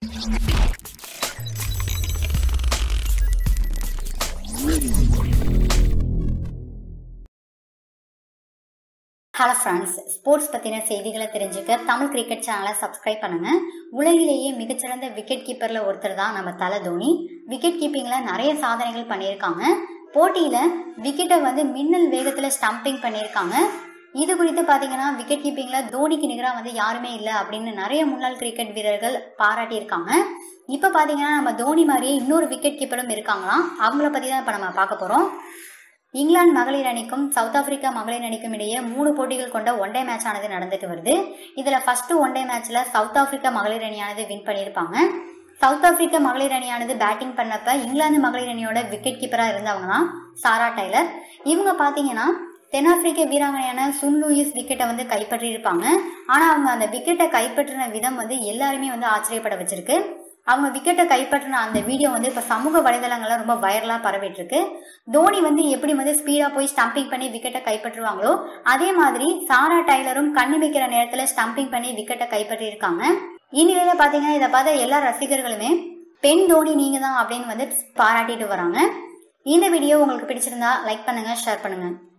hello friends sports பற்றின செய்திகளை தெரிஞ்சுக்க தமிழ் கிரிக்கெட் சேனலை சப்ஸ்கிரைப் பண்ணுங்க உலகிலேயே மிகச்சிறந்த விக்கெட் கீப்பரில் ஒருத்தர் தான் நம்ம தலை தோனி விக்கெட் கீப்பிங்கில் நிறைய சாதனைகள் பண்ணியிருக்காங்க போட்டியில் விக்கெட்டை வந்து மின்னல் வேகத்தில் ஸ்டம்பிங் பண்ணியிருக்காங்க இது குறித்து பார்த்தீங்கன்னா விக்கெட் கீப்பிங்கில் தோனிக்கு நிகராக வந்து யாருமே இல்லை அப்படின்னு நிறைய முன்னாள் கிரிக்கெட் வீரர்கள் பாராட்டியிருக்காங்க இப்போ பார்த்தீங்கன்னா நம்ம தோனி மாதிரியே இன்னொரு விக்கெட் கீப்பரும் இருக்காங்களாம் அவங்கள பற்றி தான் இப்போ நம்ம பார்க்க போகிறோம் இங்கிலாந்து மகளிர் அணிக்கும் சவுத் ஆப்பிரிக்கா மகளிர் அணிக்கும் இடையே மூணு போட்டிகள் கொண்ட ஒன் டே மேட்ச் ஆனது நடந்துட்டு வருது இதில் ஃபர்ஸ்ட் ஒன் டே மேட்ச்ல சவுத் ஆப்பிரிக்கா மகளிர் அணியானது வின் பண்ணியிருப்பாங்க சவுத் ஆப்பிரிக்கா மகளிர் அணியானது பேட்டிங் பண்ணப்ப இங்கிலாந்து மகளிர் அணியோட விக்கெட் கீப்பராக இருந்தவங்க தான் சாரா டைலர் இவங்க பார்த்தீங்கன்னா தென்னாப்பிரிக்க வீராங்கனையான சுன் லூயிஸ் விக்கெட்டை வந்து கைப்பற்றியிருப்பாங்க ஆனால் அவங்க அந்த விக்கெட்டை கைப்பற்றின விதம் வந்து எல்லாருமே வந்து ஆச்சரியப்பட வச்சிருக்கு அவங்க விக்கெட்டை கைப்பற்றின அந்த வீடியோ வந்து இப்போ சமூக வலைதளங்கள்ல ரொம்ப வைரலாக பரவிட்டு இருக்கு தோனி வந்து எப்படி வந்து ஸ்பீடாக போய் ஸ்டம்பிங் பண்ணி விக்கெட்டை கைப்பற்றுவாங்களோ அதே மாதிரி சாரா டைலரும் கண்ணு வைக்கிற நேரத்தில் ஸ்டம்பிங் பண்ணி விக்கெட்டை கைப்பற்றியிருக்காங்க இந்நிலையில பார்த்தீங்கன்னா இதை பார்த்த எல்லா ரசிகர்களுமே பெண் தோனி நீங்க தான் அப்படின்னு வந்து பாராட்டிட்டு வராங்க இந்த வீடியோ உங்களுக்கு பிடிச்சிருந்தா லைக் பண்ணுங்க ஷேர் பண்ணுங்க